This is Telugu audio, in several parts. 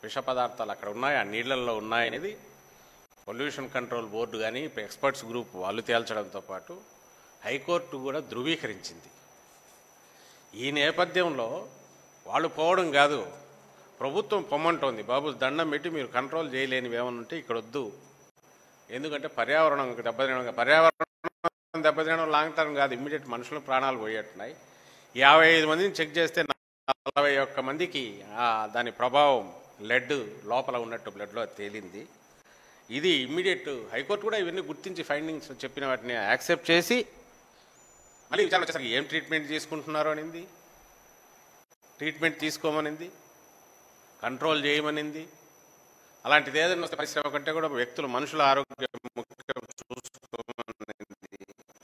విష పదార్థాలు అక్కడ ఉన్నాయి ఆ నీళ్ళల్లో ఉన్నాయనేది పొల్యూషన్ కంట్రోల్ బోర్డు కానీ ఎక్స్పర్ట్స్ గ్రూప్ వాళ్ళు తేల్చడంతో పాటు హైకోర్టు కూడా ధృవీకరించింది ఈ నేపథ్యంలో వాళ్ళు పోవడం కాదు ప్రభుత్వం పొమ్మంటోంది బాబు దండం పెట్టి మీరు కంట్రోల్ చేయలేనివి ఏమైనా ఉంటే ఇక్కడ వద్దు ఎందుకంటే పర్యావరణం దెబ్బతినడం పర్యావరణం దెబ్బతినడం లాంగ్ టర్మ్ కాదు ఇమ్మీడియట్ మనుషుల ప్రాణాలు పోయేట్టున్నాయి యాభై ఐదు మందిని చెక్ చేస్తే నలభై ఒక్క మందికి ఆ దాని ప్రభావం లెడ్ లోపల ఉన్నట్టు బ్లడ్లో తేలింది ఇది ఇమ్మీడియట్ హైకోర్టు కూడా ఇవన్నీ గుర్తించి ఫైండింగ్స్ చెప్పిన వాటిని యాక్సెప్ట్ చేసి మళ్ళీ విచారణ వచ్చేసరికి ఏం ట్రీట్మెంట్ తీసుకుంటున్నారో అనింది ట్రీట్మెంట్ తీసుకోమనింది కంట్రోల్ చేయమనింది అలాంటిది ఏదైనా వస్తే పరిశ్రమ కంటే కూడా వ్యక్తులు మనుషుల ఆరోగ్యం ముఖ్యం చూసుకోమనింది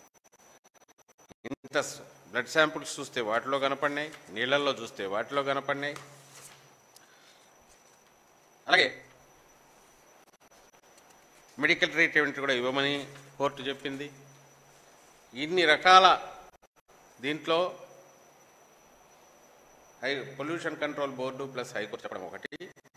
ఇంత బ్లడ్ శాంపుల్స్ చూస్తే వాటిలో కనపడినాయి నీళ్ళల్లో చూస్తే వాటిలో కనపడినాయి అలాగే మెడికల్ ట్రీట్మెంట్ కూడా ఇవ్వమని కోర్టు చెప్పింది ఇన్ని రకాల దీంట్లో high pollution control board plus high court చెప్పడం ఒకటి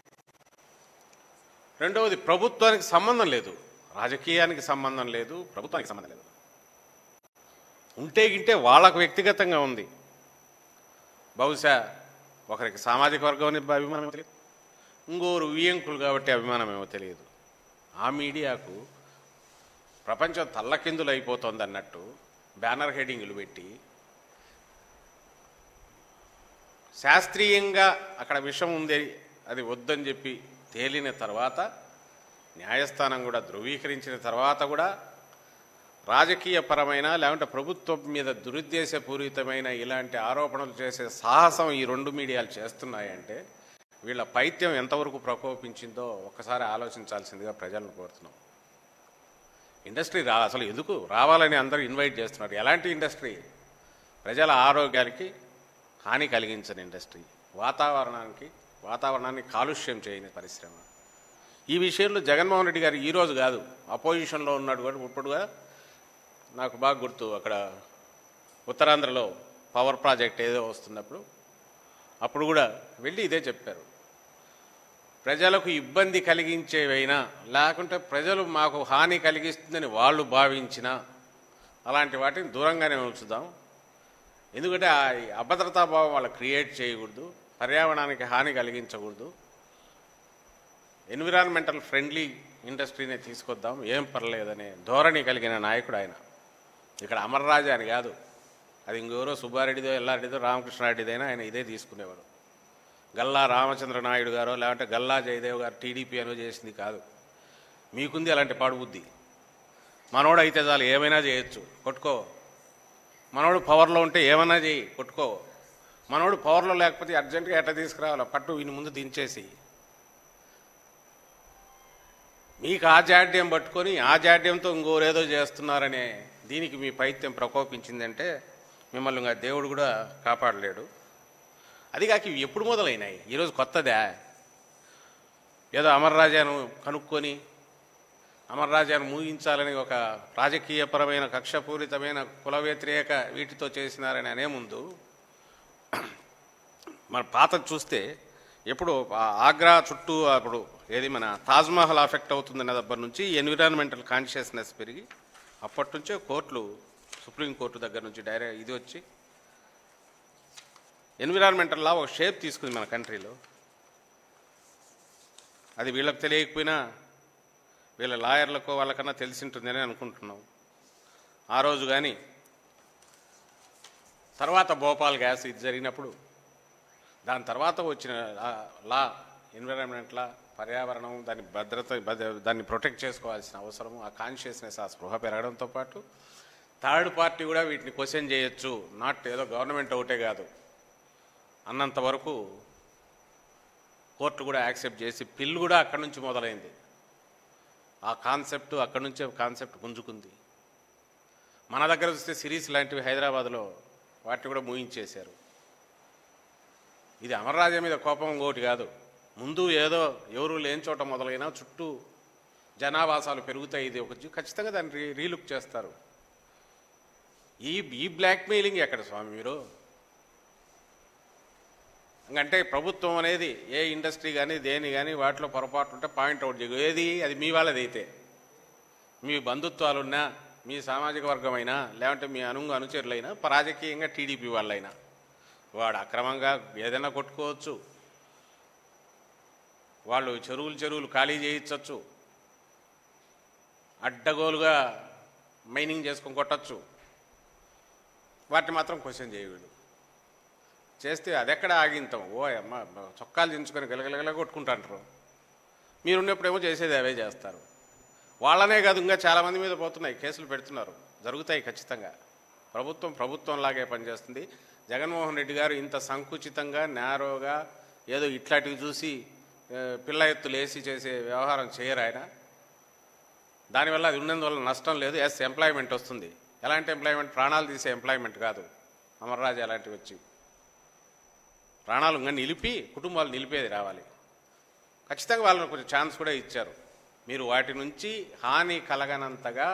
రెండవది ప్రభుత్వానికి సంబంధం లేదు రాజకీయానికి సంబంధం లేదు ప్రభుత్వానికి సంబంధం లేదు ఉంటే గింటే వాళ్ళకు వ్యక్తిగతంగా ఉంది బహుశా ఒకరికి సామాజిక వర్గం అనే అభిమానం ఏమో తెలియదు ఇంకోరు వియంకులు కాబట్టి అభిమానం ఏమో తెలియదు ఆ మీడియాకు ప్రపంచం తల్లకిందులు అయిపోతుంది అన్నట్టు బ్యానర్ హెడింగులు పెట్టి శాస్త్రీయంగా అక్కడ విషం ఉంది అది వద్దని చెప్పి తేలిన తర్వాత న్యాయస్థానం కూడా ధృవీకరించిన తర్వాత కూడా రాజకీయ పరమైన లేకుంటే ప్రభుత్వం మీద దురుద్దేశపూరితమైన ఇలాంటి ఆరోపణలు చేసే సాహసం ఈ రెండు మీడియాలు చేస్తున్నాయంటే వీళ్ళ పైత్యం ఎంతవరకు ప్రకోపించిందో ఒక్కసారి ఆలోచించాల్సిందిగా ప్రజలను కోరుతున్నాం ఇండస్ట్రీ రా అసలు ఎందుకు రావాలని అందరూ ఇన్వైట్ చేస్తున్నారు ఎలాంటి ఇండస్ట్రీ ప్రజల ఆరోగ్యానికి హాని కలిగించని ఇండస్ట్రీ వాతావరణానికి వాతావరణాన్ని కాలుష్యం చేయని పరిశ్రమ ఈ విషయంలో జగన్మోహన్ రెడ్డి గారు ఈరోజు కాదు అపోజిషన్లో ఉన్నాడు కూడా ఇప్పుడుగా నాకు బాగా గుర్తు అక్కడ ఉత్తరాంధ్రలో పవర్ ప్రాజెక్ట్ ఏదో వస్తున్నప్పుడు అప్పుడు కూడా వెళ్ళి ఇదే చెప్పారు ప్రజలకు ఇబ్బంది కలిగించేవైనా లేకుంటే ప్రజలు మాకు హాని కలిగిస్తుందని వాళ్ళు భావించినా అలాంటి వాటిని దూరంగానే ఉంచుదాం ఎందుకంటే ఆ అభద్రతా భావం వాళ్ళు క్రియేట్ చేయకూడదు పర్యావరణానికి హాని కలిగించకూడదు ఎన్విరాన్మెంటల్ ఫ్రెండ్లీ ఇండస్ట్రీనే తీసుకొద్దాం ఏం పర్లేదనే ధోరణి కలిగిన నాయకుడు ఆయన ఇక్కడ అమర్రాజా అని కాదు అది ఇంకెవరో సుబ్బారెడ్డిదో ఎల్లారెడ్డిదో రామకృష్ణారెడ్డిదైనా ఆయన ఇదే తీసుకునేవాడు గల్లా రామచంద్ర నాయుడు గారో లేదంటే గల్లా జయదేవ్ గారు టీడీపీ అనో చేసింది కాదు మీకుంది అలాంటి పాడుబుద్ధి మనోడు అయితే చాలు ఏమైనా చేయొచ్చు కొట్టుకో మనోడు పవర్లో ఉంటే ఏమైనా చేయి కొట్టుకో మనోడు పవర్లో లేకపోతే అర్జెంటుగా ఎట్లా తీసుకురావాలో పట్టు వీని ముందు దించేసి మీకు ఆ జాడ్యం పట్టుకొని ఆ జాడ్యంతో ఇంకోరేదో చేస్తున్నారనే దీనికి మీ పైత్యం ప్రకోపించిందంటే మిమ్మల్ని ఇంకా దేవుడు కూడా కాపాడలేడు అది కాక ఇవి ఎప్పుడు మొదలైనాయి ఈరోజు కొత్తదా ఏదో అమర్రాజాను కనుక్కొని అమర్రాజాను ముగించాలని ఒక రాజకీయపరమైన కక్షపూరితమైన కుల వ్యతిరేక వీటితో చేసినారని అనే ముందు మన పాత చూస్తే ఎప్పుడు ఆ ఆగ్రా చుట్టూ అప్పుడు ఏది మన తాజ్మహల్ అఫెక్ట్ అవుతుందన్న దగ్గర నుంచి ఎన్విరాన్మెంటల్ కాన్షియస్నెస్ పెరిగి అప్పటి నుంచే కోర్టులు సుప్రీంకోర్టు దగ్గర నుంచి డైరెక్ట్ ఇది వచ్చి ఎన్విరాన్మెంటల్ లా ఒక షేప్ తీసుకుంది మన కంట్రీలో అది వీళ్ళకి తెలియకపోయినా వీళ్ళ లాయర్లకో వాళ్ళకన్నా తెలిసి ఉంటుందని అనుకుంటున్నాం ఆ రోజు కానీ తర్వాత భోపాల్ గ్యాస్ ఇది జరిగినప్పుడు దాని తర్వాత వచ్చిన లా- లా ఎన్విరాన్మెంట్ లా పర్యావరణం దాని భద్రత భద్ర- దాన్ని ప్రొటెక్ట్ చేసుకోవాల్సిన అవసరం ఆ కాన్షియస్నెస్ ఆ స్పృహ పెరగడంతో పాటు థర్డ్ పార్టీ కూడా వీటిని క్వశ్చన్ చేయొచ్చు నాట్ ఏదో గవర్నమెంట్ ఒకటే కాదు అన్నంత వరకు కోర్టు కూడా యాక్సెప్ట్ చేసి పిల్లు కూడా అక్కడి నుంచి మొదలైంది ఆ కాన్సెప్ట్ అక్కడి నుంచే కాన్సెప్ట్ పుంజుకుంది మన దగ్గర చూస్తే సిరీస్ లాంటివి హైదరాబాద్లో వాటిని కూడా మూయించేశారు ఇది అమర్రాజ్యం మీద కోపం ఇంకోటి కాదు ముందు ఏదో ఎవరు లేని చోట మొదలైనా చుట్టూ జనావాసాలు పెరుగుతాయి ఇది ఒక జీ- ఖచ్చితంగా దాన్ని రీ రీలుక్ చేస్తారు ఈ ఈ బ్లాక్మెయిలింగ్ ఎక్కడ స్వామి మీరు ఇంకంటే ప్రభుత్వం అనేది ఏ ఇండస్ట్రీ కానీ దేని కానీ వాటిలో పొరపాటు ఉంటే పాయింట్ అవుట్ చేయదు ఏది అది మీ వాళ్ళది అయితే మీ బంధుత్వాలున్నా మీ సామాజిక వర్గమైనా లేదంటే మీ అనుంగు అనుచరులైనా రాజకీయంగా టీడీపీ వాళ్ళైనా వాడు అక్రమంగా ఏదైనా కొట్టుకోవచ్చు వాళ్ళు చెరువులు చెరువులు ఖాళీ చేయించవచ్చు అడ్డగోలుగా మైనింగ్ చేసుకొని కొట్టచ్చు వాటిని మాత్రం క్వశ్చన్ చేయకూడదు చేస్తే అదెక్కడ ఆగింతాం ఓ అమ్మ చొక్కాలు దించుకొని గలగలగల కొట్టుకుంటాంటారు మీరు ఉన్నప్పుడేమో చేసేది అవే చేస్తారు వాళ్ళనే కాదు ఇంకా చాలామంది మీద పోతున్నాయి కేసులు పెడుతున్నారు జరుగుతాయి ఖచ్చితంగా ప్రభుత్వం ప్రభుత్వం లాగే పనిచేస్తుంది జగన్మోహన్ రెడ్డి గారు ఇంత సంకుచితంగా నేరోగా ఏదో ఇట్లాంటివి చూసి ఆ, పిల్ల ఎత్తులు వేసి చేసే వ్యవహారం చేయరు ఆయన దానివల్ల అది ఉన్నందువల్ల నష్టం లేదు ఎస్ ఎంప్లాయ్మెంట్ వస్తుంది ఎలాంటి ఎంప్లాయ్మెంట్ ప్రాణాలు తీసే ఎంప్లాయ్మెంట్ కాదు అమర్రాజు అలాంటివి వచ్చి ప్రాణాలు ఇంకా నిలిపి కుటుంబాలు నిలిపేది రావాలి ఖచ్చితంగా వాళ్ళని కొంచెం ఛాన్స్ కూడా ఇచ్చారు మీరు వాటి నుంచి హాని కలగనంతగా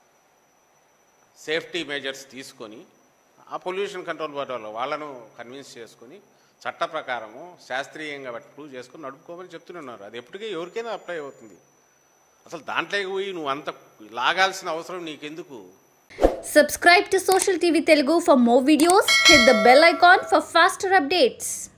సేఫ్టీ మెజర్స్ తీసుకొని ఆ పొల్యూషన్ కంట్రోల్ బోర్డు వాళ్ళు వాళ్ళను కన్విన్స్ చేసుకొని చట్ట ప్రకారము శాస్త్రీయంగా వాటి ప్రూవ్ చేసుకొని నడుపుకోమని చెప్తున్నారు అది ఎప్పటికీ ఎవరికైనా అప్లై అవుతుంది అసలు దాంట్లోకి పోయి నువ్వు అంత లాగాల్సిన అవసరం నీకెందుకు Subscribe to Social TV Telugu for more videos. Hit the bell icon for faster updates.